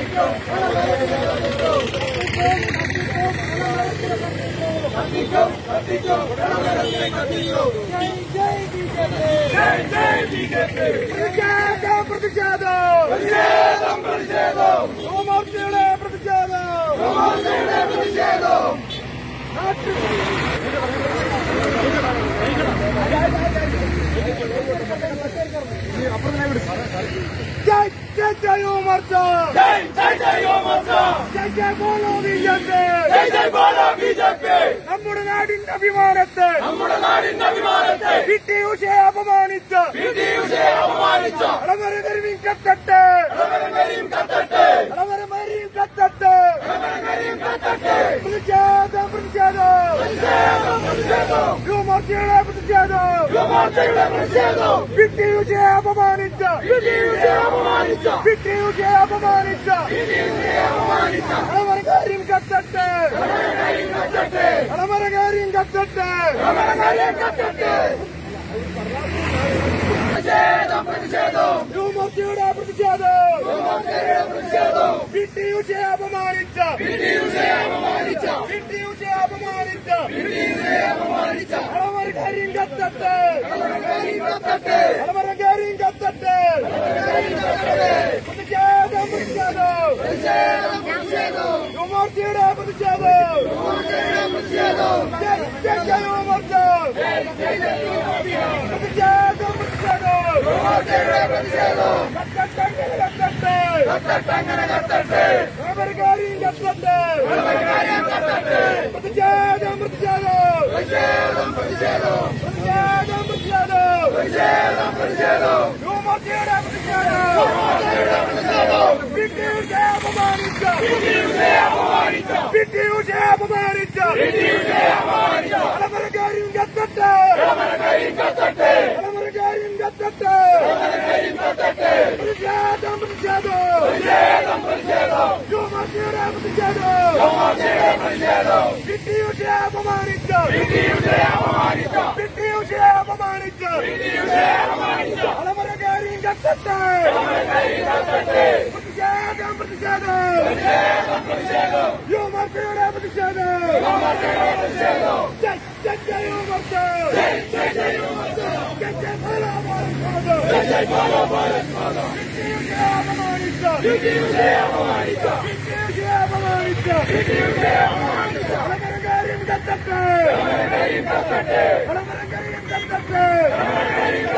പ്രതിഷേധം പ്രതിഷേധം പ്രതിഷേധം യുവമോർച്ചയുടെ പ്രതിഷേധം നാട്ടിൽ जय जय जय मोर्चा जय जय जय यो मोर्चा जय जय बोलो बीजेपी ജയ് ജയ് ബോലോ ബി ജെ പി നമ്മുടെ നാടിന്റെ അഭിമാനത്തെ നമ്മുടെ നാടിന്റെ അഭിമാനത്തെ പി ടി ഉഷയെ അപമാനിച്ച് പി ടി ഉഷയെ അപമാനിച്ച അളവരകരിയും കത്തട്ടെ കരിയും കത്തട്ടെ അളവരമരിയും കത്തട്ടെ കത്തട്ടെ പ്രതിഷേധം പ്രതിഷേധം പ്രതിഷേധം പ്രതിഷേധം യുവമോർച്ചയുടെ പ്രതിഷേധം യുവമോർച്ചയുടെ പ്രതിഷേധം പി ടി ഉഷയെ അപമാനിച്ച് പി ടി ഉഷയെ അപമാനിച്ച പി ടി ഉഷയെ അപമാനിച്ച് പി ടി ഉഷയെ അപമാനിച്ച അളവരകാര്യം കത്തട്ടെ കത്തട്ടെ അളവരകാര്യം കത്തട്ടെ കരിയും കത്തട്ടെ പ്രതിഷേധം പ്രതിഷേധം യുവമോർച്ചയുടെ പ്രതിഷേധം യുവമോർച്ചയുടെ പ്രതിഷേധം പി ടി ഉഷയെ അപമാനിച്ച് പി ടി ഉഷയെ അപമാനിച്ച പി ടി ഉഷയെ അപമാനിച്ച് പി ടി ഉഷയെ അപമാനിച്ച അളവരകാര്യം കത്തട്ടെ കരിയും കത്തട്ടെ അളവരകാര്യം കത്തട്ടെ കരിയും കത്തട്ടെ പ്രതിഷേധം പ്രതിഷേധം പ്രതിഷേധം പ്രതിഷേധം യുവമോർച്ചയുടെ പ്രതിഷേധം യുവമോർച്ചയുടെ പ്രതിഷേധം ജയ് ജയ് ജയ് യുവമോർച്ച പ്രതിഷേധം പ്രതിഷേധം യുവമോർച്ചയുടെ പ്രതിഷേധം കത്തട്ടെ കത്തട്ടെ കത്തട്ടെ അങ്ങനെ കത്തട്ടെ അളവരകാര്യം കത്തട്ടെ കാര്യം കത്തട്ടെ പ്രതിഷേധം പ്രതിഷേധം പ്രതിഷേധം പ്രതിഷേധം പ്രതിഷേധം പ്രതിഷേധം പ്രതിഷേധം പ്രതിഷേധം യുവമോർച്ചയുടെ പ്രതിഷേധം യുവമോർച്ചയുടെ പ്രതിഷേധം പി ടി ഉഷയെ അപമാനിച്ച പി ടി ഉഷയെ അപമാനിച്ച പി ടി ഉഷയെ അപമാനിച്ച പി ടി ഉഷയെ അപമാനിച്ച അളവരകാര്യം കത്തട്ടെ കാര്യം കത്തട്ടെ അളവരകാര്യം കത്തട്ടെ കാര്യം കത്തട്ടെ പ്രതിഷേധം പ്രതിഷേധം പ്രതിഷേധം പ്രതിഷേധം യുവമോർച്ചയുടെ പ്രതിഷേധം യുവമോർച്ചയുടെ പ്രതിഷേധം പി ടി ഉഷയെ അപമാനിച്ച പി ടി ഉഷയെ അപമാനിച്ച പി ടി ഉഷയെ അപമാനിച്ച പി ടി ഉഷയെ അപമാനിച്ച അളവരകാര്യം കത്തട്ടെ കാര്യം കത്തട്ടെ പ്രതിഷേധം പ്രതിഷേധം പ്രതിഷേധം പ്രതിഷേധം യുവമോർച്ചയുടെ പ്രതിഷേധം യുവമോർച്ചയുടെ പ്രതിഷേധം ജയ് ജയ് ജയ് യുവമോർച്ച ജയ് ജയ് ജയ് യുവമോർച്ച ജയ് ജയ് ബോലോ ഭാരത് മാതാ ജയ് ജയ് ബോലോ ഭാരത് മാതാ പി ടി ഉഷയെ അപമാനിച്ച പി ടി ഉഷയെ അപമാനിച്ച പി ടി ഉഷയെ അപമാനിച്ച പി ടി ഉഷയെ അപമാനിച്ച അളവരകാര്യം കത്തട്ടെ കാര്യം കത്തട്ടെ അളവരകാര്യം കത്തട്ടെ കാര്യം